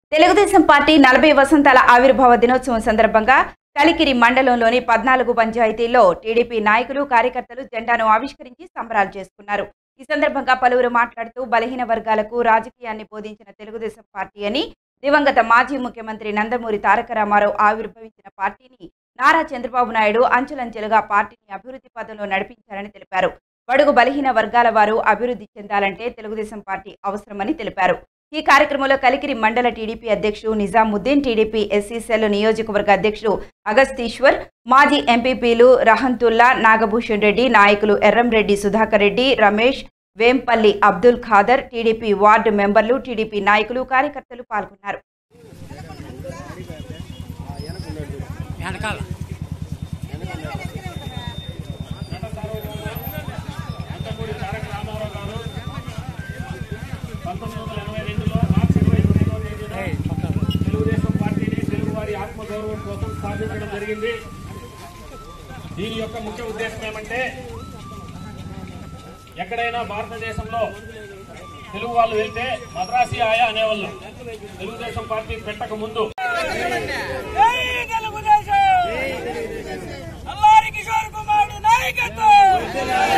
Telugu Desam party నలభై వసంతాల ఆవిర్భావ దినోత్సవం సందర్భంగా కలికిరి మండలంలోని పద్నాలుగు పంచాయతీల్లో టీడీపీ నాయకులు కార్యకర్తలు జెండాను ఆవిష్కరించి సంబరాలు చేసుకున్నారు ఈ సందర్భంగా పలువురు మాట్లాడుతూ బలహీన వర్గాలకు రాజకీయాన్ని బోధించిన తెలుగుదేశం పార్టీ అని దివంగత మాజీ ముఖ్యమంత్రి నందమూరి తారక రామారావు ఆవిర్భవించిన పార్టీని నారా చంద్రబాబు నాయుడు అంచెలంచెలుగా పార్టీని అభివృద్ధి పదంలో నడిపించారని తెలిపారు బడుగు బలహీన వర్గాల వారు అభివృద్ధి చెందాలంటే తెలుగుదేశం పార్టీ అవసరమని తెలిపారు ఈ కార్యక్రమంలో కలికిరి మండల టీడీపీ అధ్యక్షుడు నిజాముద్దీన్ టీడీపీ ఎస్సీ సెల్ నియోజకవర్గ అధ్యక్షుడు అగస్తీశ్వర్ మాజీ ఎంపీపీలు రహంతుల్లా నాగభూషణ్ రెడ్డి నాయకులు ఎర్రంరెడ్డి సుధాకర్ రెడ్డి రమేష్ వేంపల్లి అబ్దుల్ ఖాదర్ టీడీపీ వార్డు మెంబర్లు టీడీపీ నాయకులు కార్యకర్తలు పాల్గొన్నారు వెనకాల నందమూరి తారక రామారావు గారు పంతొమ్మిది వందల ఎనభై రెండులో మార్చి ఇరవై తొమ్మిదవ తేదీన తెలుగుదేశం పార్టీని తెలుగువారి ఆత్మగౌరవం కోసం స్థాపించడం జరిగింది దీని యొక్క ముఖ్య ఉద్దేశం ఏమంటే ఎక్కడైనా భారతదేశంలో తెలుగు వాళ్ళు వెళ్తే మద్రాసి ఆయా అనేవాళ్ళు తెలుగుదేశం పార్టీ పెట్టక ముందు జై తెలుగుదేశం అల్లారి కిషోర్ కుమార్ నాయకత్వం